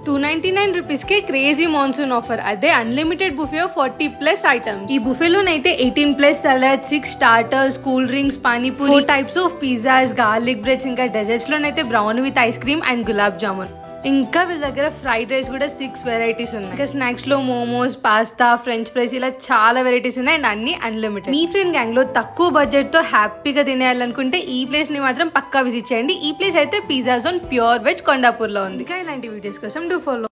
two ninety nine rupees కి crazy monsoon offer అదే unlimited buffet forty plus items ఈ బుఫేలోనైతే eighteen plus salad six starters cool drinks panipuri types of pizzas garlic breads ఇంకా desserts లోనైతే brown with ice cream and gulab jamun ఇంకా వీళ్ళ దగ్గర fried rice కూడా సిక్స్ వెరైటీస్ ఉన్నాయి ఇంకా స్నాక్స్ లో మోమోస్ పాస్తా ఫ్రెంచ్ ఫ్రైస్ ఇలా చాలా వెరైటీస్ ఉన్నాయి అండ్ అన్ని అన్లిమిటెడ్ మీ ఫ్రెండ్ గ్యాంగ్ లో తక్కువ బడ్జెట్ తో హ్యాపీగా తినేయాలనుకుంటే ఈ ప్లేస్ ని మాత్రం పక్కా విజిట్ చేయండి ఈ ప్లేస్ అయితే pizza zone pure veg Kondapur లో ఉంది ఇంకా ఇలాంటి వీడియోస్ కోసం డూ ఫాలో